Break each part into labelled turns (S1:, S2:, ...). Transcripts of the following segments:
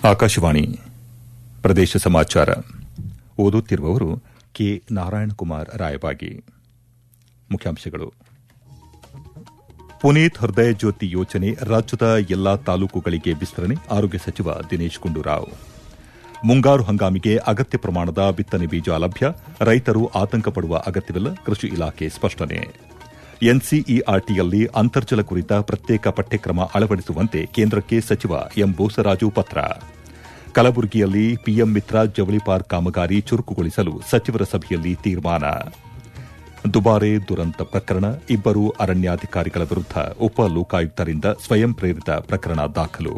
S1: ಆಕಾಶವಾಣಿ ಪ್ರದೇಶ ಸಮಾಚಾರ ಓದುತ್ತಿರುವವರು ಕೆ ನಾರಾಯಣಕುಮಾರ್ ರಾಯಬಾಗಿ ಮುಖ್ಯಾಂಶಗಳು ಪುನೀತ್ ಹೃದಯ ಜ್ಯೋತಿ ಯೋಜನೆ ರಾಜ್ಯದ ಎಲ್ಲಾ ತಾಲೂಕುಗಳಿಗೆ ವಿಸ್ತರಣೆ ಆರೋಗ್ಯ ಸಚಿವ ದಿನೇಶ್ ಗುಂಡೂರಾವ್ ಮುಂಗಾರು ಹಂಗಾಮಿಗೆ ಅಗತ್ಯ ಪ್ರಮಾಣದ ಬಿತ್ತನೆ ಬೀಜ ಲಭ್ಯ ರೈತರು ಆತಂಕ ಪಡುವ ಅಗತ್ಯವಿಲ್ಲ ಕೃಷಿ ಇಲಾಖೆ ಸ್ಪಷ್ಟನೆ ಎನ್ಸಿಇಆರ್ಟಿಯಲ್ಲಿ ಅಂತರ್ಜಲ ಕುರಿತ ಪ್ರತ್ಯೇಕ ಪಠ್ಯಕ್ರಮ ಅಳವಡಿಸುವಂತೆ ಕೇಂದ್ರಕ್ಕೆ ಸಚಿವ ಎಂ ಬೋಸರಾಜು ಪತ್ರ ಕಲಬುರಗಿಯಲ್ಲಿ ಪಿಎಂ ಮಿತ್ರ ಜವಳಿ ಪಾರ್ಕ್ ಕಾಮಗಾರಿ ಚುರುಕುಗೊಳಿಸಲು ಸಚಿವರ ಸಭೆಯಲ್ಲಿ ತೀರ್ಮಾನ ದುಬಾರೆ ದುರಂತ ಪ್ರಕರಣ ಇಬ್ಬರು ಅರಣ್ಯಾಧಿಕಾರಿಗಳ ವಿರುದ್ದ ಉಪ ಲೋಕಾಯುಕ್ತರಿಂದ ಸ್ವಯಂ ಪ್ರೇರಿತ ಪ್ರಕರಣ ದಾಖಲು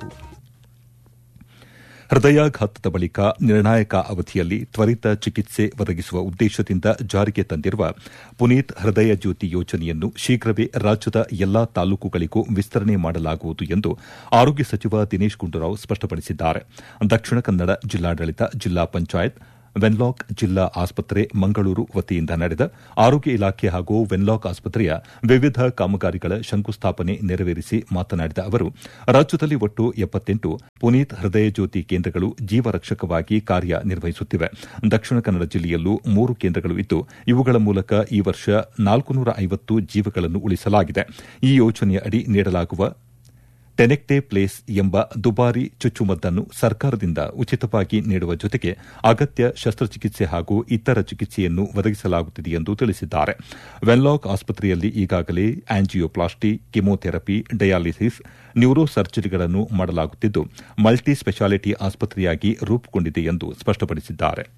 S1: ಹೃದಯಾಘಾತದ ಬಳಿಕ ನಿರ್ಣಾಯಕ ಅವಧಿಯಲ್ಲಿ ತ್ವರಿತ ಚಿಕಿತ್ಸೆ ಒದಗಿಸುವ ಉದ್ದೇಶದಿಂದ ಜಾರಿಗೆ ತಂದಿರುವ ಪುನೀತ್ ಹೃದಯ ಜ್ಯೋತಿ ಯೋಜನೆಯನ್ನು ಶೀಘ್ರವೇ ರಾಜ್ಯದ ಎಲ್ಲಾ ತಾಲೂಕುಗಳಿಗೂ ವಿಸ್ತರಣೆ ಮಾಡಲಾಗುವುದು ಎಂದು ಆರೋಗ್ಯ ಸಚಿವ ದಿನೇಶ್ ಗುಂಡೂರಾವ್ ಸ್ಪಷ್ಟಪಡಿಸಿದ್ದಾರೆ ದಕ್ಷಿಣ ಕನ್ನಡ ಜಿಲ್ಲಾಡಳಿತ ಜಿಲ್ಲಾ ಪಂಚಾಯತ್ ವೆನ್ಲಾಕ್ ಜಿಲ್ಲಾ ಆಸ್ಪತ್ರೆ ಮಂಗಳೂರು ವತಿಯಿಂದ ನಡೆದ ಆರೋಗ್ಯ ಇಲಾಖೆ ಹಾಗೂ ವೆನ್ಲಾಕ್ ಆಸ್ಪತ್ರೆಯ ವಿವಿಧ ಕಾಮಗಾರಿಗಳ ಶಂಕುಸ್ಥಾಪನೆ ನೆರವೇರಿಸಿ ಮಾತನಾಡಿದ ಅವರು ರಾಜ್ಯದಲ್ಲಿ ಒಟ್ಟು ಎಪ್ಪತ್ತೆಂಟು ಪುನೀತ್ ಹೃದಯ ಜ್ಯೋತಿ ಕೇಂದ್ರಗಳು ಜೀವರಕ್ಷಕವಾಗಿ ಕಾರ್ಯನಿರ್ವಹಿಸುತ್ತಿವೆ ದಕ್ಷಿಣ ಕನ್ನಡ ಜಿಲ್ಲೆಯಲ್ಲೂ ಮೂರು ಕೇಂದ್ರಗಳು ಇದ್ದು ಇವುಗಳ ಮೂಲಕ ಈ ವರ್ಷ ನಾಲ್ಕುನೂರ ಐವತ್ತು ಜೀವಗಳನ್ನು ಉಳಿಸಲಾಗಿದೆ ಈ ಯೋಜನೆಯ ಅಡಿ ನೀಡಲಾಗುವ ಟೆನೆಕ್ಟೆ ಪ್ಲೇಸ್ ಎಂಬ ದುಬಾರಿ ಚುಚ್ಚುಮದ್ದನ್ನು ಸರ್ಕಾರದಿಂದ ಉಚಿತವಾಗಿ ನೀಡುವ ಜೊತೆಗೆ ಅಗತ್ಯ ಶಸ್ತ್ರಚಿಕಿತ್ಸೆ ಹಾಗೂ ಇತರ ಚಿಕಿತ್ಸೆಯನ್ನು ಒದಗಿಸಲಾಗುತ್ತಿದೆ ಎಂದು ತಿಳಿಸಿದ್ದಾರೆ ವೆನ್ಲಾಕ್ ಆಸ್ಪತ್ರೆಯಲ್ಲಿ ಈಗಾಗಲೇ ಆಂಜಿಯೋಪ್ಲಾಸ್ಟಿ ಕಿಮೋಥೆರಪಿ ಡಯಾಲಿಸಿಸ್ ನ್ಯೂರೋ ಸರ್ಜರಿಗಳನ್ನು ಮಾಡಲಾಗುತ್ತಿದ್ದು ಮಲ್ಟಿ ಸ್ಪೆಷಾಲಿಟಿ ಆಸ್ಪತ್ರೆಯಾಗಿ ರೂಪುಗೊಂಡಿದೆ ಎಂದು ಸ್ಪಷ್ಟಪಡಿಸಿದ್ದಾರೆ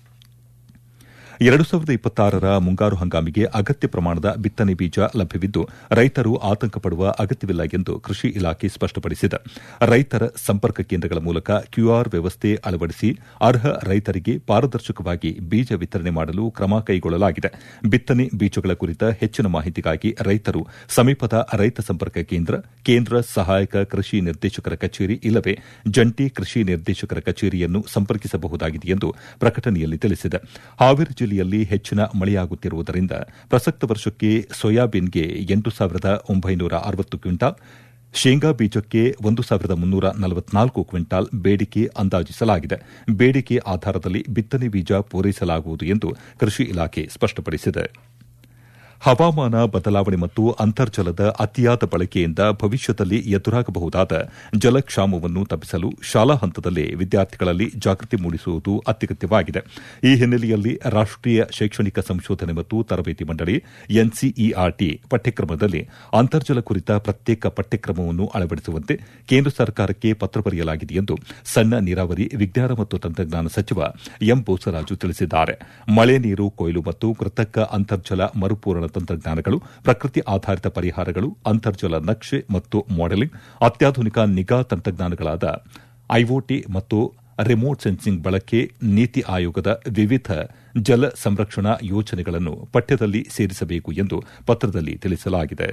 S1: ಎರಡು ಸಾವಿರದ ಇಪ್ಪತ್ತಾರರ ಮುಂಗಾರು ಹಂಗಾಮಿಗೆ ಅಗತ್ಯ ಪ್ರಮಾಣದ ಬಿತ್ತನೆ ಬೀಜ ಲಭ್ಯವಿದ್ದು ರೈತರು ಆತಂಕ ಪಡುವ ಅಗತ್ಯವಿಲ್ಲ ಎಂದು ಕೃಷಿ ಇಲಾಖೆ ಸ್ಪಷ್ಟಪಡಿಸಿದೆ ರೈತರ ಸಂಪರ್ಕ ಕೇಂದ್ರಗಳ ಮೂಲಕ ಕ್ಯೂಆರ್ ವ್ಯವಸ್ಥೆ ಅಳವಡಿಸಿ ಅರ್ಹ ರೈತರಿಗೆ ಪಾರದರ್ಶಕವಾಗಿ ಬೀಜ ವಿತರಣೆ ಮಾಡಲು ಕ್ರಮ ಕೈಗೊಳ್ಳಲಾಗಿದೆ ಬಿತ್ತನೆ ಬೀಜಗಳ ಕುರಿತ ಹೆಚ್ಚಿನ ಮಾಹಿತಿಗಾಗಿ ರೈತರು ಸಮೀಪದ ರೈತ ಸಂಪರ್ಕ ಕೇಂದ್ರ ಕೇಂದ್ರ ಸಹಾಯಕ ಕೃಷಿ ನಿರ್ದೇಶಕರ ಕಚೇರಿ ಇಲ್ಲವೇ ಜಂಟಿ ಕೃಷಿ ನಿರ್ದೇಶಕರ ಕಚೇರಿಯನ್ನು ಸಂಪರ್ಕಿಸಬಹುದಾಗಿದೆ ಎಂದು ಪ್ರಕಟಣೆಯಲ್ಲಿ ತಿಳಿಸಿದೆ ಹಾವೇರಿ ಜಿಲ್ಲೆಯಲ್ಲಿ ಹೆಚ್ಚಿನ ಮಳೆಯಾಗುತ್ತಿರುವುದರಿಂದ ಪ್ರಸಕ್ತ ವರ್ಷಕ್ಕೆ ಸೋಯಾಬೀನ್ಗೆ ಎಂಟು ಸಾವಿರದ ಒಂಬೈನೂರ ಅರವತ್ತು ಕ್ವಿಂಟಾಲ್ ಶೇಂಗಾ ಬೀಜಕ್ಕೆ ಒಂದು ಸಾವಿರದ ಮುನ್ನೂರ ನಲವತ್ನಾಲ್ಕು ಕ್ವಿಂಟಾಲ್ ಬೇಡಿಕೆ ಅಂದಾಜಿಸಲಾಗಿದೆ ಬೇಡಿಕೆ ಆಧಾರದಲ್ಲಿ ಬಿತ್ತನೆ ಬೀಜ ಪೂರೈಸಲಾಗುವುದು ಎಂದು ಕೃಷಿ ಇಲಾಖೆ ಸ್ಪಷ್ಟಪಡಿಸಿದೆ ಹವಾಮಾನ ಬದಲಾವಣೆ ಮತ್ತು ಅಂತರ್ಜಲದ ಅತಿಯಾದ ಬಳಕೆಯಿಂದ ಭವಿಷ್ಯದಲ್ಲಿ ಎದುರಾಗಬಹುದಾದ ಜಲಕ್ಷಾಮವನ್ನು ತಪ್ಪಿಸಲು ಶಾಲಾ ಹಂತದಲ್ಲೇ ವಿದ್ಯಾರ್ಥಿಗಳಲ್ಲಿ ಜಾಗೃತಿ ಮೂಡಿಸುವುದು ಅತ್ಯಗತ್ಯವಾಗಿದೆ ಈ ಹಿನ್ನೆಲೆಯಲ್ಲಿ ರಾಷ್ಟೀಯ ಶೈಕ್ಷಣಿಕ ಸಂಶೋಧನೆ ಮತ್ತು ತರಬೇತಿ ಮಂಡಳಿ ಎನ್ಸಿಇಆರ್ಟಿ ಪಠ್ಯಕ್ರಮದಲ್ಲಿ ಅಂತರ್ಜಲ ಕುರಿತ ಪ್ರತ್ಯೇಕ ಪಠ್ಯಕ್ರಮವನ್ನು ಅಳವಡಿಸುವಂತೆ ಕೇಂದ್ರ ಸರ್ಕಾರಕ್ಕೆ ಪತ್ರ ಬರೆಯಲಾಗಿದೆ ಎಂದು ಸಣ್ಣ ನೀರಾವರಿ ವಿಜ್ಞಾನ ಮತ್ತು ತಂತ್ರಜ್ಞಾನ ಸಚಿವ ಎಂ ಬೋಸರಾಜು ತಿಳಿಸಿದ್ದಾರೆ ಮಳೆ ನೀರು ಕೊಯ್ಲು ಮತ್ತು ಕೃತಕ ಅಂತರ್ಜಲ ಮರುಪೂರಣ ತಂತ್ರಜ್ಞಾನಗಳು ಪ್ರಕೃತಿ ಆಧಾರಿತ ಪರಿಹಾರಗಳು ಅಂತರ್ಜಲ ನಕ್ಷೆ ಮತ್ತು ಮಾಡೆಲಿಂಗ್ ಅತ್ಯಾಧುನಿಕ ನಿಗಾ ತಂತ್ರಜ್ಞಾನಗಳಾದ ಐಒಟಿ ಮತ್ತು ರಿಮೋಟ್ ಸೆನ್ಸಿಂಗ್ ಬಳಕೆ ನೀತಿ ಆಯೋಗದ ವಿವಿಧ ಜಲ ಸಂರಕ್ಷಣಾ ಯೋಜನೆಗಳನ್ನು ಪಠ್ಯದಲ್ಲಿ ಸೇರಿಸಬೇಕು ಎಂದು ಪತ್ರದಲ್ಲಿ ತಿಳಿಸಲಾಗಿದೆ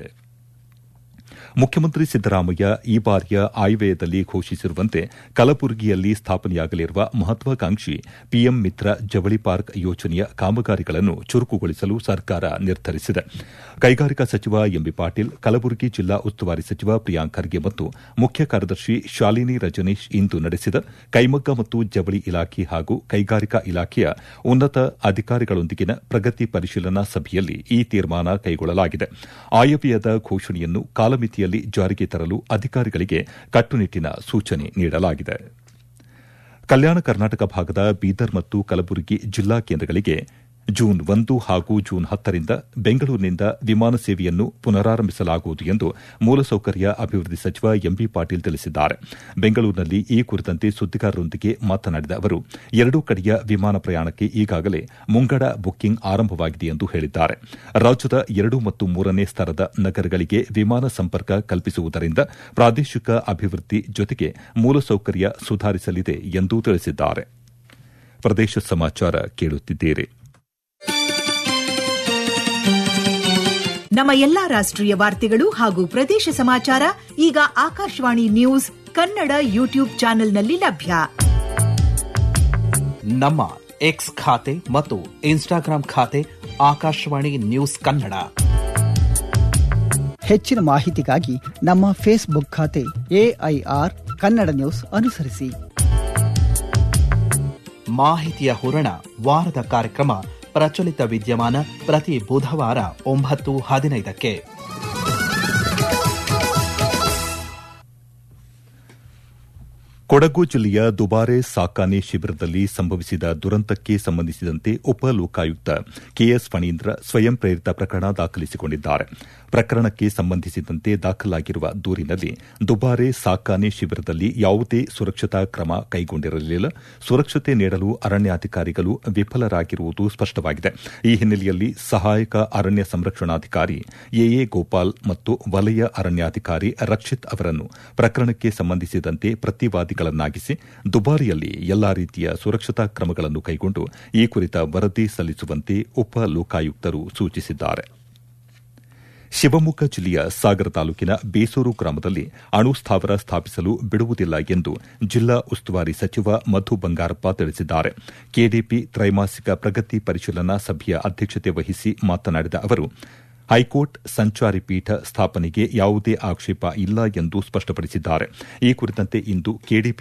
S1: ಮುಖ್ಯಮಂತ್ರಿ ಸಿದ್ದರಾಮಯ್ಯ ಈ ಬಾರಿಯ ಆಯವ್ಯಯದಲ್ಲಿ ಘೋಷಿಸಿರುವಂತೆ ಕಲಬುರಗಿಯಲ್ಲಿ ಸ್ಥಾಪನೆಯಾಗಲಿರುವ ಮಹತ್ವಾಕಾಂಕ್ಷಿ ಪಿಎಂ ಮಿತ್ರ ಜವಳಿ ಪಾರ್ಕ್ ಯೋಜನೆಯ ಕಾಮಗಾರಿಗಳನ್ನು ಚುರುಕುಗೊಳಿಸಲು ಸರ್ಕಾರ ನಿರ್ಧರಿಸಿದೆ ಕೈಗಾರಿಕಾ ಸಚಿವ ಎಂಬಿ ಪಾಟೀಲ್ ಕಲಬುರಗಿ ಜಿಲ್ಲಾ ಉಸ್ತುವಾರಿ ಸಚಿವ ಪ್ರಿಯಾಂಕ್ ಖರ್ಗೆ ಮತ್ತು ಮುಖ್ಯ ಕಾರ್ಯದರ್ಶಿ ಶಾಲಿನಿ ರಜನೀಶ್ ಇಂದು ನಡೆಸಿದ ಕೈಮಗ್ಗ ಮತ್ತು ಜವಳಿ ಇಲಾಖೆ ಹಾಗೂ ಕೈಗಾರಿಕಾ ಇಲಾಖೆಯ ಉನ್ನತ ಅಧಿಕಾರಿಗಳೊಂದಿಗಿನ ಪ್ರಗತಿ ಪರಿಶೀಲನಾ ಸಭೆಯಲ್ಲಿ ಈ ತೀರ್ಮಾನ ಕೈಗೊಳ್ಳಲಾಗಿದೆ ಆಯವ್ಯಯದ ಘೋಷಣೆಯನ್ನು ಕಾಲಮಿತಿಯಲ್ಲಿ ಜಾರಿಗೆ ತರಲು ಅಧಿಕಾರಿಗಳಿಗೆ ಕಟ್ಟುನಿಟ್ಟಿನ ಸೂಚನೆ ನೀಡಲಾಗಿದೆ ಕಲ್ಯಾಣ ಕರ್ನಾಟಕ ಭಾಗದ ಬೀದರ್ ಮತ್ತು ಕಲಬುರಗಿ ಜಿಲ್ಲಾ ಕೇಂದ್ರಗಳಿಗೆ ಜೂನ್ ಒಂದು ಹಾಗೂ ಜೂನ್ ಹತ್ತರಿಂದ ಬೆಂಗಳೂರಿನಿಂದ ವಿಮಾನ ಸೇವೆಯನ್ನು ಪುನರಾರಂಭಿಸಲಾಗುವುದು ಎಂದು ಮೂಲಸೌಕರ್ಯ ಅಭಿವೃದ್ಧಿ ಸಚಿವ ಎಂಬಿ ಪಾಟೀಲ್ ತಿಳಿಸಿದ್ದಾರೆ ಬೆಂಗಳೂರಿನಲ್ಲಿ ಈ ಕುರಿತಂತೆ ಸುದ್ದಿಗಾರರೊಂದಿಗೆ ಮಾತನಾಡಿದ ಅವರು ಎರಡೂ ಕಡೆಯ ವಿಮಾನ ಪ್ರಯಾಣಕ್ಕೆ ಈಗಾಗಲೇ ಮುಂಗಡ ಬುಕ್ಕಿಂಗ್ ಆರಂಭವಾಗಿದೆ ಎಂದು ಹೇಳಿದ್ದಾರೆ ರಾಜ್ಯದ ಎರಡು ಮತ್ತು ಮೂರನೇ ಸ್ತರದ ನಗರಗಳಿಗೆ ವಿಮಾನ ಸಂಪರ್ಕ ಕಲ್ಪಿಸುವುದರಿಂದ ಪ್ರಾದೇಶಿಕ ಅಭಿವೃದ್ಧಿ ಜೊತೆಗೆ ಮೂಲಸೌಕರ್ಯ ಸುಧಾರಿಸಲಿದೆ ಎಂದು ತಿಳಿಸಿದ್ದಾರೆ ಪ್ರದೇಶ ಸಮಾಚಾರ ಕೇಳುತ್ತಿದ್ದೀರಿ
S2: ನಮ್ಮ ಎಲ್ಲಾ ರಾಷ್ಟ್ರೀಯ ವಾರ್ತೆಗಳು ಹಾಗೂ ಪ್ರದೇಶ ಸಮಾಚಾರ ಈಗ ಆಕಾಶವಾಣಿ ನ್ಯೂಸ್ ಕನ್ನಡ ಯೂಟ್ಯೂಬ್ ಚಾನೆಲ್ನಲ್ಲಿ ಲಭ್ಯ
S3: ನಮ್ಮ ಎಕ್ಸ್ ಖಾತೆ ಮತ್ತು ಇನ್ಸ್ಟಾಗ್ರಾಂ ಖಾತೆ ಆಕಾಶವಾಣಿ ನ್ಯೂಸ್ ಕನ್ನಡ
S4: ಹೆಚ್ಚಿನ ಮಾಹಿತಿಗಾಗಿ ನಮ್ಮ ಫೇಸ್ಬುಕ್ ಖಾತೆ ಎಐಆರ್ ಕನ್ನಡ ನ್ಯೂಸ್ ಅನುಸರಿಸಿ
S3: ಮಾಹಿತಿಯ ಹೂರಣ ವಾರದ ಕಾರ್ಯಕ್ರಮ ಪ್ರಚಲಿತ ವಿದ್ಯಮಾನ ಪ್ರತಿ ಬುಧವಾರ ಒಂಬತ್ತು ಹದಿನೈದಕ್ಕೆ
S1: ಕೊಡಗು ಜಿಲ್ಲೆಯ ದುಬಾರೆ ಸಾಕಾನೆ ಶಿಬಿರದಲ್ಲಿ ಸಂಭವಿಸಿದ ದುರಂತಕ್ಕೆ ಸಂಬಂಧಿಸಿದಂತೆ ಉಪ ಲೋಕಾಯುಕ್ತ ಕೆಎಸ್ ಫಣೀಂದ್ರ ಸ್ವಯಂ ಪ್ರೇರಿತ ಪ್ರಕರಣ ದಾಖಲಿಸಿಕೊಂಡಿದ್ದಾರೆ ಪ್ರಕರಣಕ್ಕೆ ಸಂಬಂಧಿಸಿದಂತೆ ದಾಖಲಾಗಿರುವ ದೂರಿನಲ್ಲಿ ದುಬಾರೆ ಸಾಕಾನೆ ಶಿಬಿರದಲ್ಲಿ ಯಾವುದೇ ಸುರಕ್ಷತಾ ಕ್ರಮ ಕೈಗೊಂಡಿರಲಿಲ್ಲ ಸುರಕ್ಷತೆ ನೀಡಲು ಅರಣ್ಯಾಧಿಕಾರಿಗಳು ವಿಫಲರಾಗಿರುವುದು ಸ್ಪಷ್ಟವಾಗಿದೆ ಈ ಹಿನ್ನೆಲೆಯಲ್ಲಿ ಸಹಾಯಕ ಅರಣ್ಯ ಸಂರಕ್ಷಣಾಧಿಕಾರಿ ಎಎ ಗೋಪಾಲ್ ಮತ್ತು ವಲಯ ಅರಣ್ಯಾಧಿಕಾರಿ ರಕ್ಷಿತ್ ಅವರನ್ನು ಪ್ರಕರಣಕ್ಕೆ ಸಂಬಂಧಿಸಿದಂತೆ ಪ್ರತಿವಾದಿಗಳನ್ನಾಗಿಸಿ ದುಬಾರಿಯಲ್ಲಿ ಎಲ್ಲಾ ರೀತಿಯ ಸುರಕ್ಷತಾ ಕ್ರಮಗಳನ್ನು ಕೈಗೊಂಡು ಈ ಕುರಿತ ವರದಿ ಸಲ್ಲಿಸುವಂತೆ ಉಪ ಲೋಕಾಯುಕ್ತರು ಸೂಚಿಸಿದ್ದಾರೆ ಶಿವಮೊಗ್ಗ ಜಿಲ್ಲೆಯ ಸಾಗರ ತಾಲೂಕಿನ ಬೇಸೂರು ಗ್ರಾಮದಲ್ಲಿ ಅಣು ಸ್ಥಾವರ ಸ್ಥಾಪಿಸಲು ಬಿಡುವುದಿಲ್ಲ ಎಂದು ಜಿಲ್ಲಾ ಉಸ್ತುವಾರಿ ಸಚಿವ ಮಧು ಬಂಗಾರಪ್ಪ ತಿಳಿಸಿದ್ದಾರೆ ಕೆಡಿಪಿ ತ್ರೈಮಾಸಿಕ ಪ್ರಗತಿ ಪರಿಶೀಲನಾ ಸಭೆಯ ಅಧ್ಯಕ್ಷತೆ ವಹಿಸಿ ಮಾತನಾಡಿದ ಅವರು ಹೈಕೋರ್ಟ್ ಸಂಚಾರಿ ಪೀಠ ಸ್ಥಾಪನೆಗೆ ಯಾವುದೇ ಆಕ್ಷೇಪ ಇಲ್ಲ ಎಂದು ಸ್ಪಷ್ಟಪಡಿಸಿದ್ದಾರೆ ಈ ಕುರಿತಂತೆ ಇಂದು ಕೆಡಿಪಿ